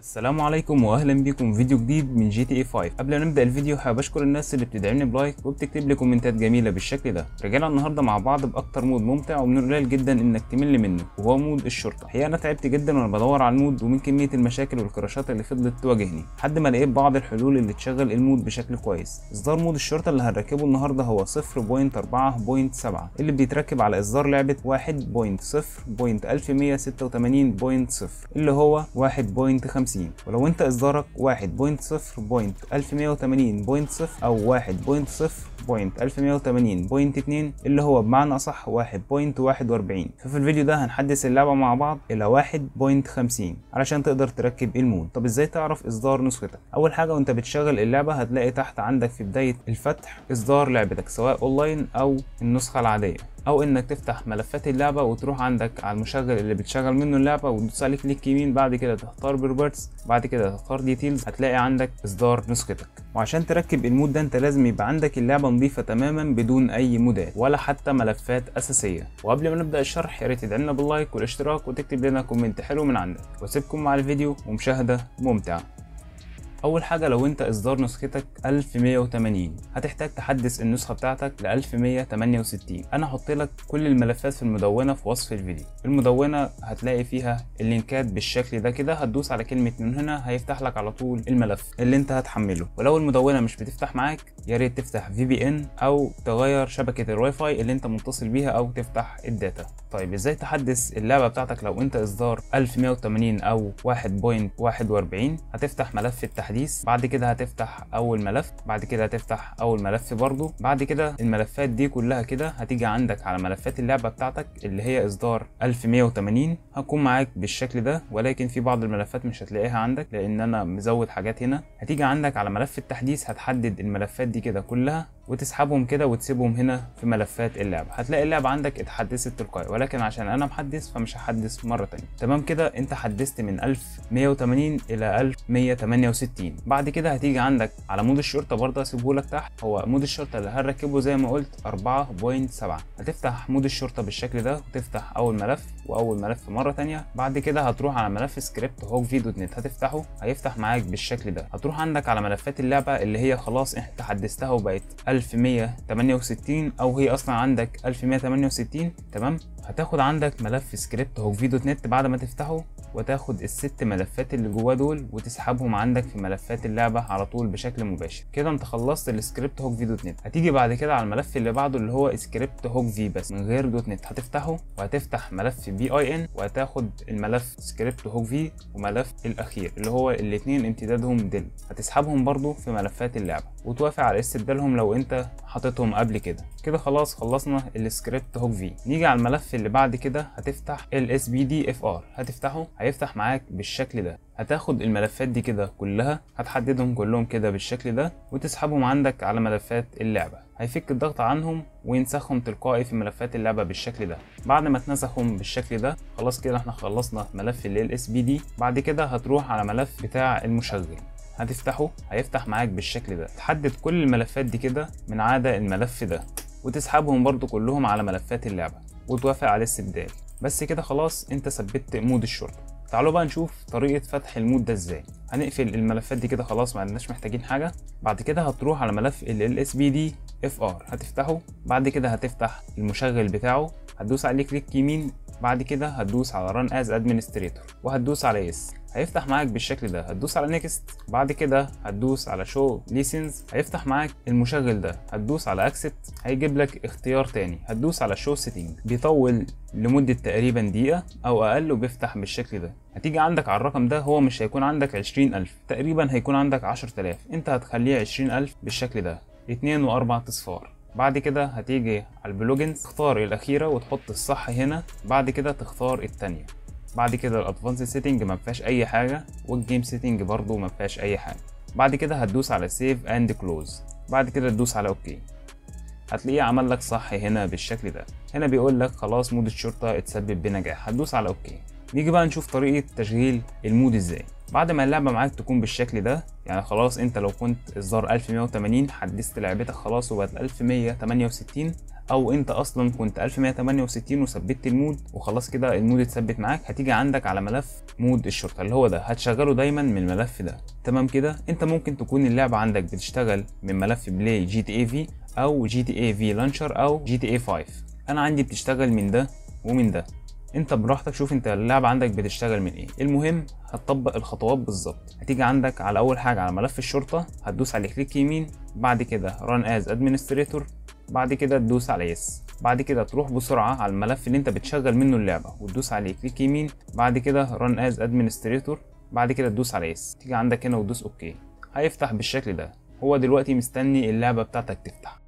السلام عليكم واهلا بكم في فيديو جديد من جي تي اي 5 قبل ما نبدا الفيديو حابب اشكر الناس اللي بتدعمني بلايك وبتكتب لي كومنتات جميله بالشكل ده رجعنا النهارده مع بعض باكتر مود ممتع ومن القليل جدا انك تمل منه وهو مود الشرطه الحقيقه انا تعبت جدا وانا بدور على المود ومن كميه المشاكل والكراشات اللي فضلت تواجهني لحد ما لقيت بعض الحلول اللي تشغل المود بشكل كويس اصدار مود الشرطه اللي هنركبه النهارده هو 0.4.7 اللي بيتركب على اصدار لعبه 1.0.1186.0 اللي هو 1.50 ولو انت اصدارك 1.0.1180.0 او 1.0.1180.2 اللي هو بمعنى اصح 1.41 ففي الفيديو ده هنحدث اللعبه مع بعض الى 1.50 علشان تقدر تركب المود طب ازاي تعرف اصدار نسختك اول حاجه وانت بتشغل اللعبه هتلاقي تحت عندك في بدايه الفتح اصدار لعبتك سواء اونلاين او النسخه العاديه او انك تفتح ملفات اللعبه وتروح عندك على المشغل اللي بتشغل منه اللعبه وتدوس عليه كليك يمين بعد كده تختار بروبرتس بعد كده تختار ديتيلز هتلاقي عندك اصدار نسختك وعشان تركب المود ده انت لازم يبقى عندك اللعبه نظيفه تماما بدون اي مودات ولا حتى ملفات اساسيه وقبل ما نبدا الشرح يا ريت تدعمنا باللايك والاشتراك وتكتب لنا كومنت حلو من عندك واسيبكم مع الفيديو ومشاهده ممتعه اول حاجه لو انت اصدار نسختك 1180 هتحتاج تحدث النسخه بتاعتك ل 1168 انا هحط لك كل الملفات في المدونه في وصف الفيديو المدونه هتلاقي فيها اللينكات بالشكل ده كده هتدوس على كلمه من هنا هيفتح لك على طول الملف اللي انت هتحمله ولو المدونه مش بتفتح معاك يا ريت تفتح في بي ان او تغير شبكه الواي فاي اللي انت متصل بيها او تفتح الداتا طيب ازاي تحدث اللعبه بتاعتك لو انت اصدار 1180 او 1.41 هتفتح ملف التحديث بعد كده هتفتح اول ملف بعد كده هتفتح اول ملف برضو بعد كده الملفات دي كلها كده هتيجي عندك على ملفات اللعبه بتاعتك اللي هي اصدار 1180 هتكون معاك بالشكل ده ولكن في بعض الملفات مش هتلاقيها عندك لان انا مزود حاجات هنا هتيجي عندك على ملف التحديث هتحدد الملفات دي كده كلها وتسحبهم كده وتسيبهم هنا في ملفات اللعبه هتلاقي اللعبه عندك اتحدثت تلقائي ولكن عشان انا محدث فمش هحدث مره تانية تمام كده انت حدثت من 1180 الى 1168 بعد كده هتيجي عندك على مود الشرطه برضه هسيبه لك تحت هو مود الشرطه اللي هنركبه زي ما قلت 4.7 هتفتح مود الشرطه بالشكل ده وتفتح اول ملف واول ملف مره تانية بعد كده هتروح على ملف سكريبت هوك في دوت نت هتفتحه هيفتح معاك بالشكل ده هتروح عندك على ملفات اللعبه اللي هي خلاص انت حدثتها وبقت 1168 او هي اصلا عندك 1168 تمام هتاخد عندك ملف سكريبت هوك في دوت نت بعد ما تفتحه وتاخد الست ملفات اللي جواه دول وتسحبهم عندك في ملفات اللعبه على طول بشكل مباشر كده انت خلصت السكريبت هوك في دوت نت هتيجي بعد كده على الملف اللي بعده اللي هو سكريبت هوك في بس من غير دوت نت هتفتحه وهتفتح ملف بي اي ان وهتاخد الملف سكريبت هوك في وملف الاخير اللي هو الاثنين امتدادهم دل هتسحبهم برضو في ملفات اللعبه وتوافق على استبدالهم لو انت حاططهم قبل كده كده خلاص خلصنا السكريبت هوك في نيجي على الملف اللي بعد كده هتفتح ال اس بي دي اف ار هتفتحه هيفتح معاك بالشكل ده هتاخد الملفات دي كده كلها هتحددهم كلهم كده بالشكل ده وتسحبهم عندك على ملفات اللعبة هيفك الضغط عنهم وينسخهم تلقائي في ملفات اللعبة بالشكل ده بعد ما تنسخهم بالشكل ده خلاص كده احنا خلصنا ملف ال اس بي دي بعد كده هتروح على ملف بتاع المشغل هتفتحه هيفتح معاك بالشكل ده تحدد كل الملفات دي كده من عدا الملف ده وتسحبهم برضو كلهم على ملفات اللعبة وتوافق على الاستبدال بس كده خلاص انت ثبت مود الشرطة تعالوا بقى نشوف طريقة فتح المود ده ازاي هنقفل الملفات دي كده خلاص ما عندناش محتاجين حاجة بعد كده هتروح على ملف ال SBD FR هتفتحه بعد كده هتفتح المشغل بتاعه هتدوس عليه كليك يمين بعد كده هتدوس على ران از ادمنستريتور وهتدوس على يس هيفتح معاك بالشكل ده هتدوس على نيكست بعد كده هتدوس على شو ليسنز هيفتح معاك المشغل ده هتدوس على اكسبت هيجيب لك اختيار تاني هتدوس على شو سيتنج بيطول لمدة تقريبا دقيقة أو أقل وبيفتح بالشكل ده هتيجي عندك على الرقم ده هو مش هيكون عندك عشرين ألف تقريبا هيكون عندك عشر تلاف أنت هتخليه عشرين ألف بالشكل ده اتنين وأربع أصفار بعد كده هتيجي على البلوجنز تختار الأخيرة وتحط الصح هنا بعد كده تختار التانية بعد كده الادفانس سيتنج ما فيهاش اي حاجه والجيم سيتنج برضو ما فيهاش اي حاجه بعد كده هتدوس على سيف اند كلوز بعد كده تدوس على اوكي هتلاقيه عمل لك صح هنا بالشكل ده هنا بيقول لك خلاص مود الشرطه اتسبب بنجاح هتدوس على اوكي نيجي بقى نشوف طريقه تشغيل المود ازاي بعد ما اللعبه معاك تكون بالشكل ده يعني خلاص انت لو كنت اصدار 1180 حدثت لعبتك خلاص وبقت 1168 او انت اصلا كنت 1168 وثبت المود وخلاص كده المود اتثبت معاك هتيجي عندك على ملف مود الشرطه اللي هو ده هتشغله دايما من الملف ده تمام كده انت ممكن تكون اللعبه عندك بتشتغل من ملف بلاي جي تي اي في او جي تي اي في لانشر او جي تي اي 5 انا عندي بتشتغل من ده ومن ده انت براحتك شوف انت اللعبة عندك بتشتغل من ايه المهم هتطبق الخطوات بالظبط هتيجي عندك على اول حاجة على ملف الشرطة هتدوس على كليك يمين بعد كده run as administrator بعد كده تدوس على يس بعد كده تروح بسرعة على الملف اللي انت بتشغل منه اللعبة وتدوس عليه كليك يمين بعد كده run as administrator بعد كده تدوس على يس تيجي عندك هنا وتدوس اوكي هيفتح بالشكل ده هو دلوقتي مستني اللعبة بتاعتك تفتح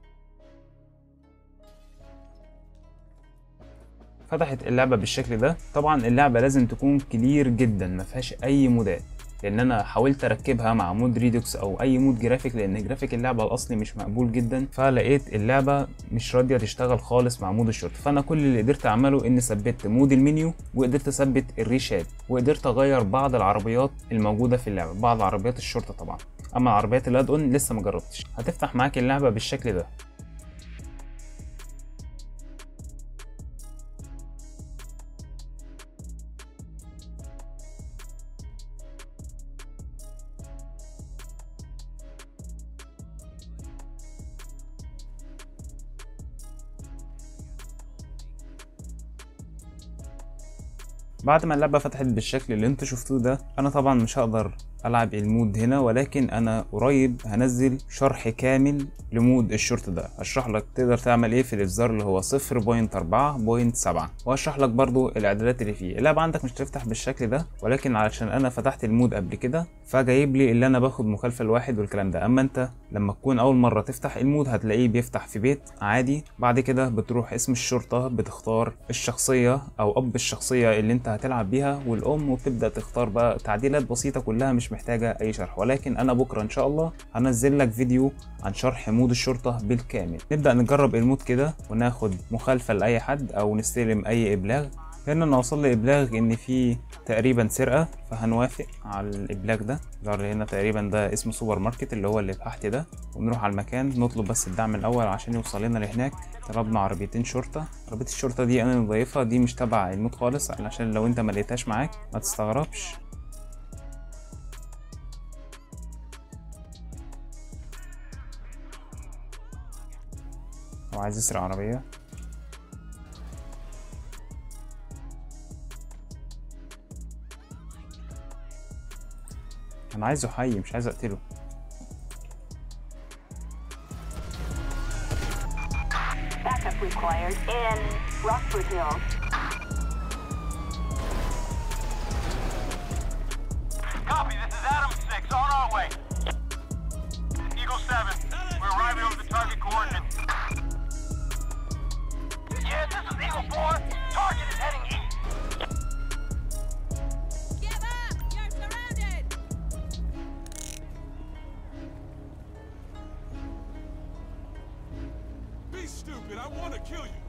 فتحت اللعبة بالشكل ده طبعا اللعبة لازم تكون كلير جدا ما فيهاش اي مودات لان انا حاولت اركبها مع مود ريدوكس او اي مود جرافيك لان جرافيك اللعبه الاصلي مش مقبول جدا فلقيت اللعبه مش راضيه تشتغل خالص مع مود الشرطه فانا كل اللي قدرت اعمله اني ثبت مود المنيو وقدرت اثبت الريشات وقدرت اغير بعض العربيات الموجوده في اللعبه بعض عربيات الشرطه طبعا اما عربيات الاد اون لسه ما جربتش هتفتح معاك اللعبه بالشكل ده بعد ما اللعبة فتحت بالشكل اللي انتوا شفتوه ده انا طبعا مش هقدر العب المود هنا ولكن انا قريب هنزل شرح كامل لمود الشورت ده هشرح لك تقدر تعمل ايه في الاصدار اللي هو 0.4.7 وهشرح لك برضو الاعدادات اللي فيه اللعبة عندك مش تفتح بالشكل ده ولكن علشان انا فتحت المود قبل كده فجايب لي اللي انا باخد مخالفة الواحد والكلام ده اما انت لما تكون اول مرة تفتح المود هتلاقيه بيفتح في بيت عادي بعد كده بتروح اسم الشرطة بتختار الشخصية او اب الشخصية اللي انت هتلعب بيها والام وبتبدا تختار بقى تعديلات بسيطه كلها مش محتاجه اي شرح ولكن انا بكره ان شاء الله هنزل لك فيديو عن شرح مود الشرطه بالكامل نبدا نجرب المود كده وناخد مخالفه لاي حد او نستلم اي ابلاغ لان انا وصل لي ابلاغ ان في تقريبا سرقه فهنوافق على الابلاغ ده ظهر هنا تقريبا ده اسم سوبر ماركت اللي هو اللي تحت ده ونروح على المكان نطلب بس الدعم الاول عشان يوصل لنا لهناك طلبنا عربيتين شرطه عربيه الشرطه دي انا مضيفها دي مش تبع المود خالص علشان لو انت ما لقيتهاش معاك ما تستغربش هو عايز يسرق عربيه انا عايزه حي مش عايز اقتله Backup required in Rockford Hills. Copy, this is Adam 6, on our way. Eagle 7, we're arriving over the target coordinates. Yes, this is Eagle 4, target is heading east. Give up! You're surrounded! Be stupid. I want to kill you.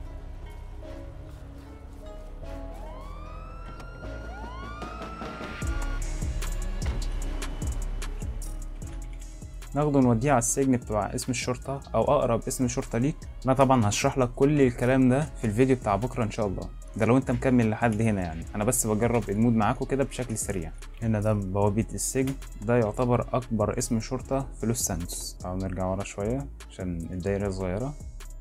ناخده نوديه على السجن بتاع اسم الشرطة أو أقرب اسم شرطة ليك أنا طبعا هشرح لك كل الكلام ده في الفيديو بتاع بكرة إن شاء الله ده لو أنت مكمل لحد هنا يعني أنا بس بجرب المود معاكم كده بشكل سريع هنا ده بوابة السجن ده يعتبر أكبر اسم شرطة في لوس سانتوس أو نرجع ورا شوية عشان الدايرة صغيرة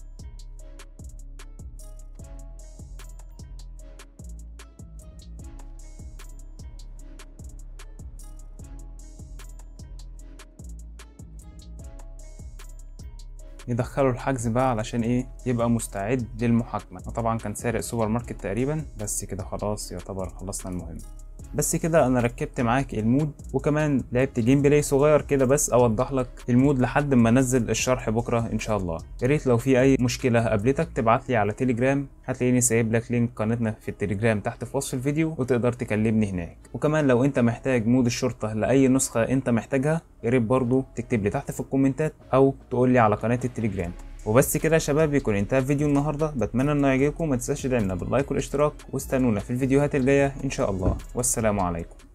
يدخلوا الحجز بقى علشان ايه يبقى مستعد للمحاكمة طبعا كان سارق سوبر ماركت تقريبا بس كده خلاص يعتبر خلصنا المهم بس كده انا ركبت معاك المود وكمان لعبت جيم بلاي صغير كده بس اوضح لك المود لحد ما انزل الشرح بكره ان شاء الله يا ريت لو في اي مشكله قابلتك تبعت لي على تليجرام هتلاقيني سايب لك لينك قناتنا في التليجرام تحت في وصف الفيديو وتقدر تكلمني هناك وكمان لو انت محتاج مود الشرطه لاي نسخه انت محتاجها يا ريت برضه تكتب لي تحت في الكومنتات او تقول لي على قناه التليجرام وبس كده يا شباب يكون انتهى فيديو النهارده بتمنى انه يعجبكم ما تنساش تدعمنا باللايك والاشتراك واستنونا في الفيديوهات الجايه ان شاء الله والسلام عليكم